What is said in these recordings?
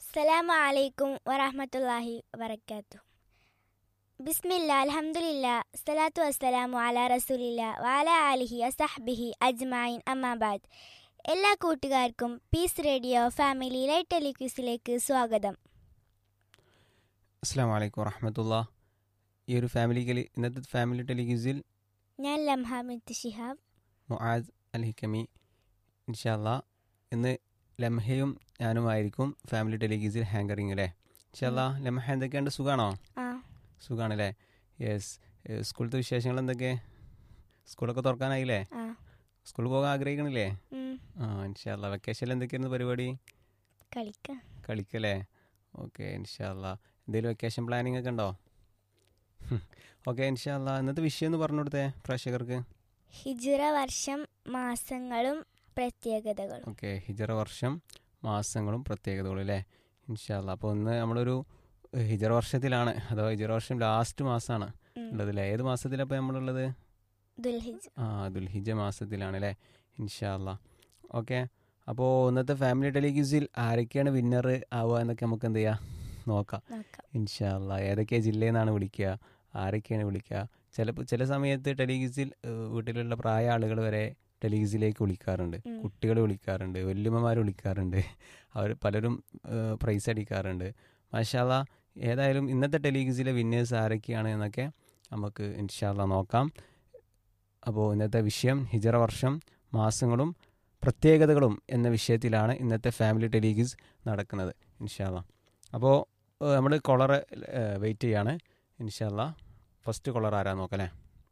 അസ്സലാമു അലൈക്കും വറഹ്മത്തുള്ളാഹി വബറകാത്തു ബിസ്മില്ല അൽഹംദുലില്ല സ്വലാത്തു വസ്സലാമു അലാ റസൂലില്ല വാല ആലിഹി അസഹ്ബിഹി അജ്മായിൻ അമ്മാബാദ് എല്ലാ കൂട്ടുകാർക്കും പീസ് റേഡിയോ ഫാമിലി ലൈറ്റ് ടെലിക്യൂസിലേക്ക് സ്വാഗതം അസ്സാം വലൈക്കും വറഹമത്തുള്ള ഈ ഒരു ഫാമിലി കലി ഇന്നത്തെ ഫാമിലി ടെലിഗ്യൂസിൽ ഞാൻ ലംഹ ബിൻത്ത് ഷിഹാബ് മുആദ് അൽ ഹിക്കമി ഇൻഷാല്ല ഇന്ന് ലംഹയും ഞാനുമായിരിക്കും ഫാമിലി ടെലിഗ്യൂസിൽ ഹാങ്കറിങ് അല്ലേ ഇൻഷാല്ല ലംഹ എന്തൊക്കെയുണ്ട് സുഖാണോ ആ സുഖാണല്ലേ യെസ് സ്കൂളത്തെ വിശേഷങ്ങൾ എന്തൊക്കെ സ്കൂളൊക്കെ തുറക്കാനായില്ലേ ആ സ്കൂളിൽ പോകാൻ ആഗ്രഹിക്കണില്ലേ ഉം, ആ ഇൻഷാല്ല വെക്കേഷനിൽ എന്തൊക്കെയായിരുന്നു പരിപാടി കളിക്ക കളിക്കല്ലേ ഓക്കെ ഇൻഷാല്ല എന്തെങ്കിലും വെക്കേഷൻ പ്ലാനിങ് ഒക്കെ ഉണ്ടോ ഓക്കെ ഇൻഷാല്ല ഇന്നത്തെ വിഷയം എന്ന് പറഞ്ഞു കൊടുത്തേ പ്രേക്ഷകർക്ക് ഹിജുറ വർഷം മാസങ്ങളും പ്രത്യേകതകളും ഓക്കെ ഹിജറ വർഷം മാസങ്ങളും പ്രത്യേകതകളും അല്ലേ ഇൻഷാല്ല അപ്പോൾ ഇന്ന് നമ്മളൊരു ഹിജറ വർഷത്തിലാണ് അഥവാ ഹിജറ വർഷം ലാസ്റ്റ് മാസമാണ് ഉം, ഉള്ളത് അല്ലേ ഏത് മാസത്തിലപ്പോൾ നമ്മളുള്ളത് ദുൽഹിജ് ആ ദുൽഹിജ മാസത്തിലാണ് അല്ലേ ഇൻഷാല്ല ഓക്കെ അപ്പോൾ ഇന്നത്തെ ഫാമിലി ടെലിഗ്യൂസിൽ ആരൊക്കെയാണ് വിന്നർ ആവുക എന്നൊക്കെ നമുക്ക് എന്ത് ചെയ്യാം നോക്കാം നോക്കാം ഇൻഷാല്ല ഏതൊക്കെ ജില്ലയിൽ നിന്നാണ് വിളിക്കുക ആരൊക്കെയാണ് വിളിക്കുക ചിലപ്പോൾ ചില സമയത്ത് ടെലിഗ്യൂസിൽ വീട്ടിലുള്ള പ്രായ ആളുകൾ വരെ ടെലിഗ്യൂസിലേക്ക് വിളിക്കാറുണ്ട് ഉം. കുട്ടികൾ വിളിക്കാറുണ്ട് വല്യമ്മമാർ വിളിക്കാറുണ്ട് അവർ പലരും പ്രൈസ് അടിക്കാറുണ്ട് മാഷാല്ല ഏതായാലും ഇന്നത്തെ ടെലിഗ്യൂസിലെ വിന്നേഴ്സ് ആരൊക്കെയാണ് എന്നൊക്കെ നമുക്ക് ഇൻഷാല്ല നോക്കാം അപ്പോൾ ഇന്നത്തെ വിഷയം ഹിജറ വർഷം മാസങ്ങളും പ്രത്യേകതകളും എന്ന വിഷയത്തിലാണ് ഇന്നത്തെ ഫാമിലി ടെലിഗ്യൂസ് നടക്കുന്നത് ഇൻഷാല്ല അപ്പോൾ നമ്മൾ കൊളർ വെയിറ്റ് ചെയ്യാണ് ഇൻഷാല്ല ഫസ്റ്റ് കൊളർ ആരാ നോക്കല്ലേ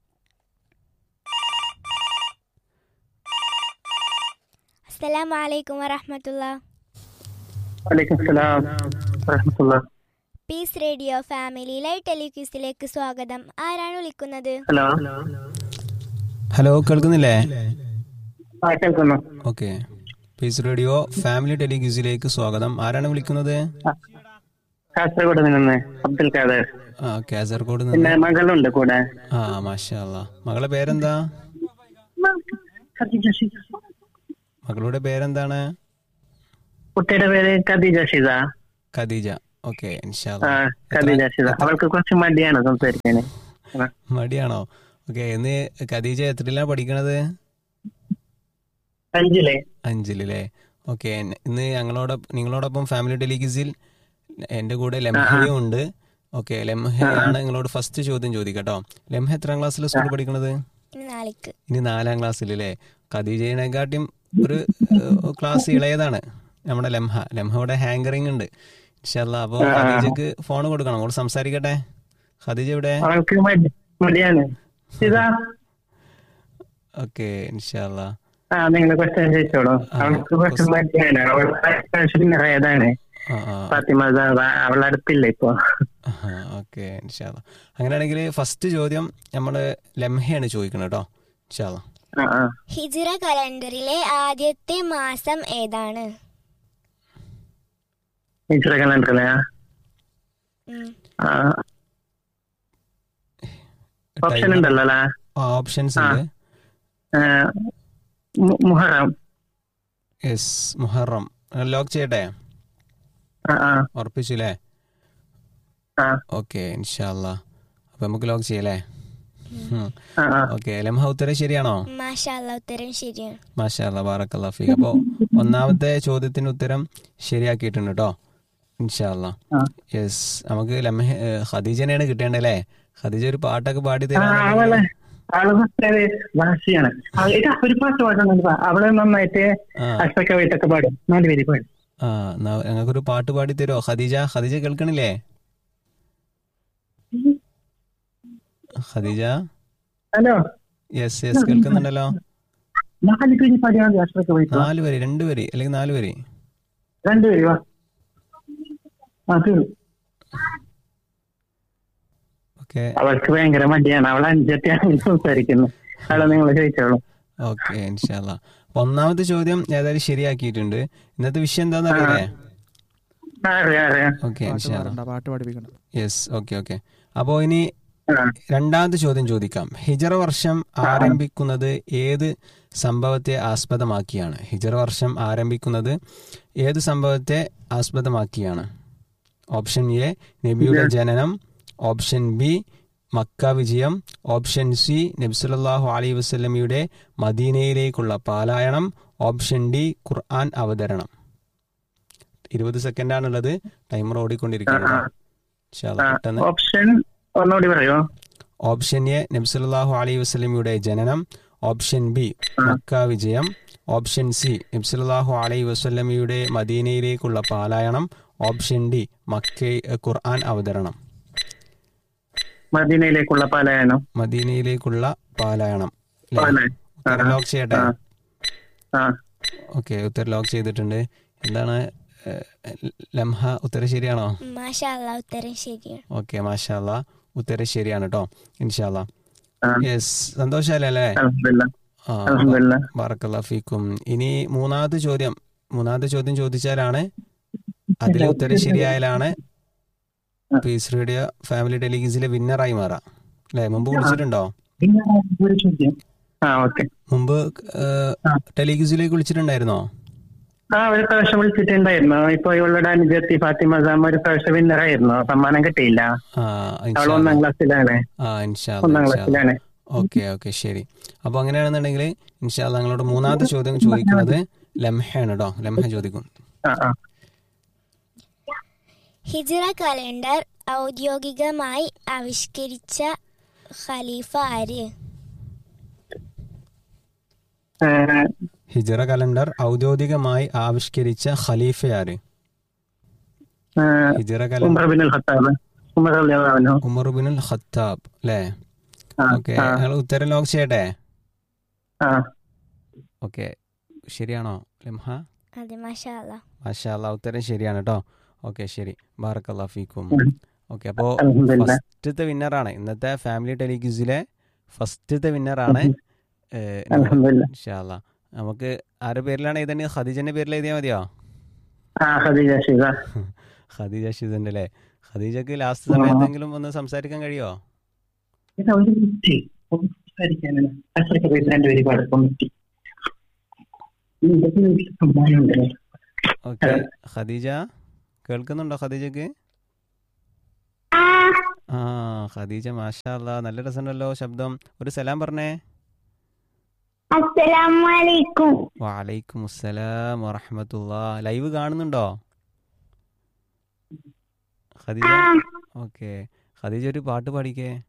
അസ്സലാമു അലൈക്കും വറഹ്മത്തുള്ള വലൈക്കും സലാം വറഹമത്തുള്ള പീസ് റേഡിയോ ഫാമിലി ലൈറ്റ് ടെലിക്യൂസിലേക്ക് സ്വാഗതം ആരാണ് വിളിക്കുന്നത് ഹലോ ഹലോ കേൾക്കുന്നില്ലേ ആ കേൾക്കുന്നു ഓക്കെ പീസ് റേഡിയോ ഫാമിലി ടെലിഗ്യൂസിലേക്ക് സ്വാഗതം ആരാണ് വിളിക്കുന്നത് കാസർഗോഡ് നിന്ന് അബ്ദുൽ ഖാദർ ആ കാസർഗോഡ് പിന്നെ നിന്ന് മകളുണ്ട് കൂടെ ആ മാഷാ അല്ലാ മകളെ പേരെന്താ മകളുടെ പേരെന്താണ് കുട്ടിയുടെ പേര് ഖദീജ ഷിത ഖദീജ ഓക്കെ ഇൻഷാ ആ അല്ലാ. ഖദീജ ഷിത അവൾക്ക് കുറച്ച് മടിയാണ് സംസാരിക്കാൻ മടിയാണോ ഓക്കെ ഇന്ന് ഖദീജ എത്രയിലാണ് പഠിക്കണത് അഞ്ചിലെ അഞ്ചിലല്ലേ ഓക്കെ ഇന്ന് ഞങ്ങളോട് നിങ്ങളോടൊപ്പം ഫാമിലി ടെലിഗ്യൂസിൽ എൻ്റെ കൂടെ ലംഹയും ഉണ്ട് ഓക്കെ ലംഹയാണ് നിങ്ങളോട് ഫസ്റ്റ് ചോദ്യം ചോദിക്കട്ടോ ലംഹ എത്രാം ക്ലാസ്സിൽ സ്കൂളിൽ പഠിക്കണത് ഇനി നാളേക്ക് ഇനി നാലാം ക്ലാസ്സിൽ അല്ലേ ഖദീജയെക്കാട്ടിയും ഒരു ക്ലാസ് ഇളയതാണ് നമ്മുടെ ലംഹ ലംഹയുടെ ഹാങ്കറിങ് ഉണ്ട് ഇൻഷല്ല അപ്പോൾ ഖദീജക്ക് ഫോൺ കൊടുക്കണം അവൾ സംസാരിക്കട്ടെ ഖദീജ ഇവിടെ അവൾക്ക് മടി മടിയാണ് ഷിത ഓക്കെ ഇൻഷല്ല ആ നിങ്ങൾ ക്വസ്റ്റ്യൻ ചോദിച്ചോളൂ അവൾക്ക് കുറച്ച് മടിയാണ് അവൾ പിന്നെ ഏതാണ് ആ ആ ഫാത്തിമ സാറ അവൾ അടുത്തില്ല ഇപ്പൊ ഓക്കെ ഇൻഷാല്ല അങ്ങനെയാണെങ്കിൽ ഫസ്റ്റ് ചോദ്യം നമ്മൾ ലംഹയാണ് ചോദിക്കുന്നത് കേട്ടോ ഇൻഷാല്ല ആ ആ ഹിജറ കലണ്ടറിലെ ആദ്യത്തെ മാസം ഏതാണ് ടീച്ചറെ കണ്ടിട്ടില്ല ഉം, ആ ഓപ്ഷൻ ഉണ്ടല്ലോ അല്ലേ ഓപ്ഷൻസ് ഉണ്ട് ആ, മു- മുഹറം യെസ് മുഹറം ലോക്ക് ചെയ്യട്ടെ ആ ആ ഉറപ്പിച്ചു അല്ലേ ആ ഓക്കെ ഇൻഷാല്ല അപ്പൊ നമുക്ക് ലോക്ക് ചെയ്യല്ലേ ആ ആ ഓക്കെ ലംഹ ഉത്തരം ശരിയാണോ മാഷാ അല്ലാ ഉത്തരം ശരിയാണ് മാഷാല്ല ബാറക്കല്ലാ ഫീഖ് അപ്പോൾ ഒന്നാമത്തെ ചോദ്യത്തിന് ഉത്തരം ശരിയാക്കിയിട്ടുണ്ട് കേട്ടോ ഇൻഷാല്ല ആ. യെസ് നമുക്ക് ലംഹ ഏഹ്, ഖദീജനെയാണ് കിട്ടേണ്ടല്ലേ ഖദീജ ഒരു പാട്ടൊക്കെ പാടി ആ, അവളെ തരാൻ അവള് ഭയങ്കര വാശിയാണ് അവ- ഇതാ ഒരു പാട്ട് പാടുന്നുണ്ട് അവള് നന്നായിട്ട് ആ അഷ്ടക്കവയിട്ടൊക്കെ പാടും നാല് പേര് പാടും ആ എന്നാ ഞങ്ങൾക്കൊരു പാട്ട് പാടി തരുമോ ഖദീജ ഖദീജ കേൾക്കണില്ലേ ഖദീജ ഹലോ യെസ് യെസ് കേൾക്കുന്നുണ്ടല്ലോ നാല് പേര് പാടിയാൽ മതി അഷ്ടക്കവയിട്ട നാല് വരി രണ്ട് വരി അല്ലെങ്കിൽ നാല് വരി രണ്ടുപേര് വാ ആ തീർന്നു ഓക്കെ അവൾക്ക് ഭയങ്കര മടിയാണ് അവൾ അഞ്ചത്തെയാണ് സംസാരിക്കുന്നത് അവളെ നിങ്ങൾ ചോദിച്ചോളൂ ഓക്കെ ഇൻഷാല്ല അപ്പൊ ഒന്നാമത്തെ ചോദ്യം ഏതായാലും ശരിയാക്കിയിട്ടുണ്ട് ഇന്നത്തെ വിഷയം എന്താന്ന് അറിയില്ലേ ആ, അറിയാം അറിയാം ഓക്കെ പാട്ട് ഇൻഷാല്ല പാടണ്ട പാട്ട് പഠിപ്പിക്കണം യെസ് ഓക്കെ ഓക്കെ അപ്പോൾ ഇനി ആ. രണ്ടാമത്തെ ചോദ്യം ചോദിക്കാം ഹിജറ വർഷം ആരംഭിക്കുന്നത് ഏത് സംഭവത്തെ ആസ്പദമാക്കിയാണ് ഹിജറ വർഷം ആരംഭിക്കുന്നത് ഏത് സംഭവത്തെ ആസ്പദമാക്കിയാണ് ഓപ്ഷൻ എ നബിയുടെ ജനനം ഓപ്ഷൻ ബി മക്ക വിജയം ഓപ്ഷൻ സി നബ്സുലല്ലാഹു അലൈ വസ്ലമിയുടെ മദീനയിലേക്കുള്ള പാലായണം ഓപ്ഷൻ ഡി ഖുർആൻ അവതരണം ഇരുപത് സെക്കൻഡാണുള്ളത് ടൈമർ ഓടിക്കൊണ്ടിരിക്കുന്നത് ആ, ഇൻഷാ അല്ലാ, ആ, പെട്ടെന്ന് ഓപ്ഷൻ ഒന്നുകൂടി പറയുമോ ഓപ്ഷൻ എ നബ്സലാഹു അലൈഹി വസ്ലമിയുടെ ജനനം ഓപ്ഷൻ ബി മക്ക വിജയം ഓപ്ഷൻ സി നബ്സലാഹു അലൈഹി വസ്ലമിയുടെ മദീനയിലേക്കുള്ള പാലായണം ഓപ്ഷൻ ഡി മക്ക ഖുർആൻ അവതരണം മദീനയിലേക്കുള്ള പാലായനം മദീനയിലേക്കുള്ള പാലായണം ല്ലേ? പാലായനം. ഉത്തരം ആ, ലോക്ക് ചെയ്യട്ടെ ആ. ആ ഓക്കെ ഉത്തരം ലോക്ക് ചെയ്തിട്ടുണ്ട് എന്താണ് ഏഹ്, ലംഹ ഉത്തരം ശരിയാണോ മാഷാല്ല ഉത്തരം ശരിയാണ് ഓക്കെ മാഷാല്ല ഉത്തരം ശരിയാണ് കേട്ടോ ഇൻഷാല്ല ആ. യെസ് സന്തോഷല്ലേ അല്ലേ അൽഹംദുലില്ലാ ആ അൽഹംദുലില്ലാ ബാറക്കല്ലാ ഫീക്കും ഇനി മൂന്നാമത്തെ ചോദ്യം മൂന്നാമത്തെ ചോദ്യം ചോദിച്ചാലാണ് അതിലെ ഉത്തരം ശരിയായാലാണ് പീസ് റേഡിയോ ഫാമിലി ടെലിഗീസിലെ വിന്നറായി മാറാം അല്ലേ മുമ്പ് വിളിച്ചിട്ടുണ്ടോ പിന്നെ ഒരു ചോദ്യം ആ ഓക്കെ മുമ്പ് ആ. ടെലിഗീസിലേക്ക് വിളിച്ചിട്ടുണ്ടായിരുന്നോ ആ ഒരു പ്രാവശ്യം വിളിച്ചിട്ടുണ്ടായിരുന്നു ഇപ്പൊ ഇവളുടെ അനുജത്തി ഫാത്തിമ സാം ഒരു പ്രാവശ്യം വിന്നറായിരുന്നു സമ്മാനം കിട്ടിയില്ല ആ അവൾ ഒന്നാം ക്ലാസ്സിലാണ് ആ ഇൻഷാ ഒന്നാം ക്ലാസ്സിലാണ് ഓക്കെ ഓക്കെ ശരി അപ്പോൾ അങ്ങനെയാണെന്നുണ്ടെങ്കിൽ ഇൻഷാല്ല നിങ്ങളോട് മൂന്നാമത്തെ ചോദ്യം ചോദിക്കുന്നത് ലംഹയാണ് കേട്ടോ ലംഹ ചോദിക്കും ആ ആ ഹിജ്റ കലണ്ടർ ഔദ്യോഗികമായി ആവിഷ്കരിച്ച ഖലീഫ ആര് ഏ, ഹിജറ കലണ്ടർ ഔദ്യോഗികമായി ആവിഷ്കരിച്ച ഖലീഫയാര് ഏ, ഹിജറ calendar Umar bin al Khattab Umar റളിയല്ലാഹു അൻഹു. ഉമർ ബിനുൽ ഖത്താബ് അല്ലേ ആ, ഓക്കെ ആ, ഞങ്ങൾ ഉത്തരം ലോക്ക് ചെയ്യട്ടെ ആ. ഓക്കെ ശരിയാണോ ലംഹ അതെ മാഷാല്ല മാഷാ അല്ലാ ഉത്തരം ശരിയാണ് കേട്ടോ ഓക്കെ ശരി ബാറക്കല്ലാ ഫീക്കും ഉം. ഓക്കെ അപ്പോൾ അൽഹംദുലില്ലാ. ഫസ്റ്റത്തെ വിന്നറാണ് ഇന്നത്തെ ഫാമിലി ടെലിക്യൂസിലെ ഫസ്റ്റത്തെ വിന്നറാണ് അൽഹംദുലില്ലാ. ഇൻഷാല്ല നമുക്ക് ആരുടെ പേരിലാണ് എഴുതേണ്ടത് ഖദീജന്റെ പേരിൽ എഴുതിയാൽ മതിയോ ആ ഖദീജ ഷിസ ഖദീജ ഷിദന്റെ അല്ലേ ഖദീജക്ക് ലാസ്റ്റ് സമയത്തെങ്കിലും ഒന്ന് സംസാരിക്കാൻ കഴിയോ ഇത് ഒരു മിനിറ്റ് ഒന്ന് സംസാരിക്കാനാണ് അച്ഛനൊക്കെ പോയിട്ട് രണ്ടുപേരും കുഴപ്പം പറ്റി ഇതൊക്കെ വീട്ടിൽ സമ്മാനമുണ്ടല്ലോ ഓക്കെ ഖദീജ കേൾക്കുന്നുണ്ടോ ഖദീജക്ക് ആ ഖദീജ മാഷാ അല്ലാ നല്ല രസമുണ്ടല്ലോ ശബ്ദം ഒരു സലാം പറഞ്ഞേ അസ്സലാമലൈക്കും വലൈക്കും അസ്സലാം വറഹമത്തുള്ള ലൈവ് കാണുന്നുണ്ടോ ഖദീജ ആ ഓക്കെ ഖദീജ ഒരു പാട്ട് പാടിക്കേ